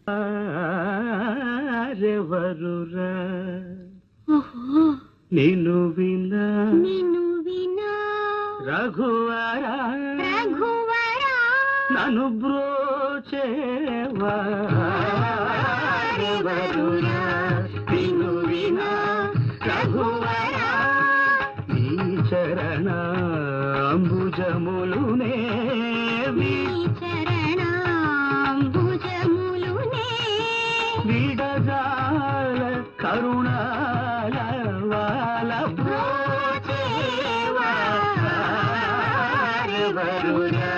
రెవరురా ఓహో నిన్ను వినా నిన్ను వినా రఘువరా రఘువరా నన్ను బ్రోచేవా రెవరురా నిన్ను వినా రఘువరా నీ చరణ అంబుజములునే నీ చరణాంబుజములునే విడజాల కరుణాల వాల బ్రోచేవా రెవరురా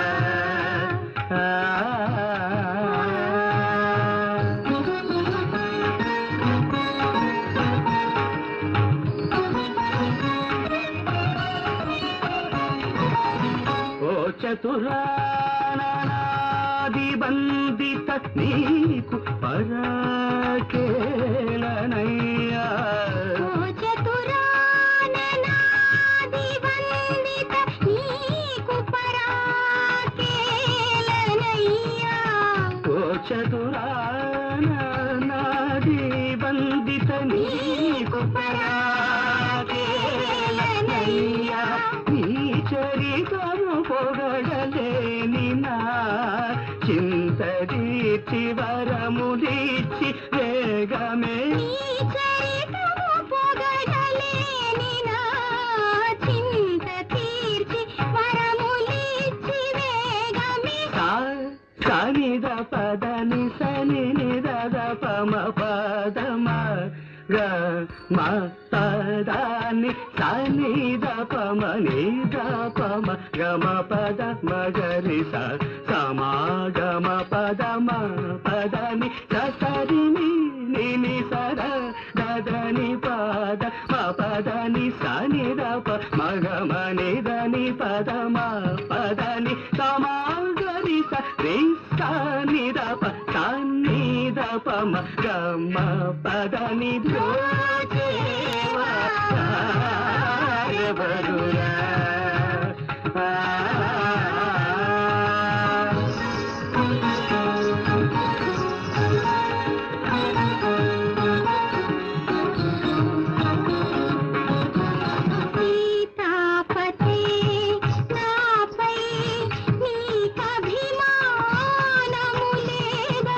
ఓ చతురానాది బందిత నీకు పరాకేలనయ్యా ఓ చతురాననాది వందిత నీకు పరాకేలనయ్యా ఓ చతురానాది బందిత నీకు పరాకేలనయ్యా నీ చరితము పొగడలేని నా చింతదీర్చి వరములిచ్చి వేగమే నీ చరితము పొగడలేని నా చింత తీర్చి వరములిచ్చి వేగమే సనిద పదని సని నిద పమ పదమ గ మ పదాని సనిద పమ నిద పమ గమ పద మగరి స సమాగమ పదమ పదని సరిని నిని సర దదని పద మ పదని సనిద ప మగమ నిదని పదమ పదని సమాగరి స రే సనిద ప సన్నిద పమ గమ పదని ద్రోచేవా ఎవరురా సీతాపతే నాపై నీకభిమానము లేదా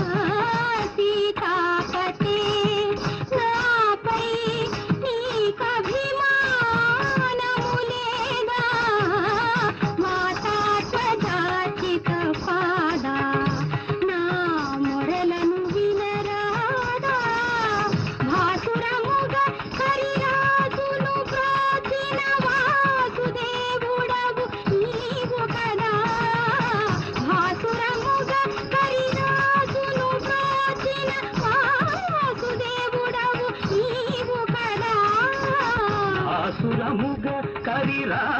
సీతాపతే నాపై నీకభిమానము లేదా మాతా త్వజాచిత పాదా నా మొరలను వినరాదా భాసురముగా హరిరాజును ప్రాచీన వాసుదేవుడవు నీవు కదా భాసురముగా హరిరాజును ప్రాచీన వాసుదేవుడవు నీవు కదా ఆసురముగ కరిరా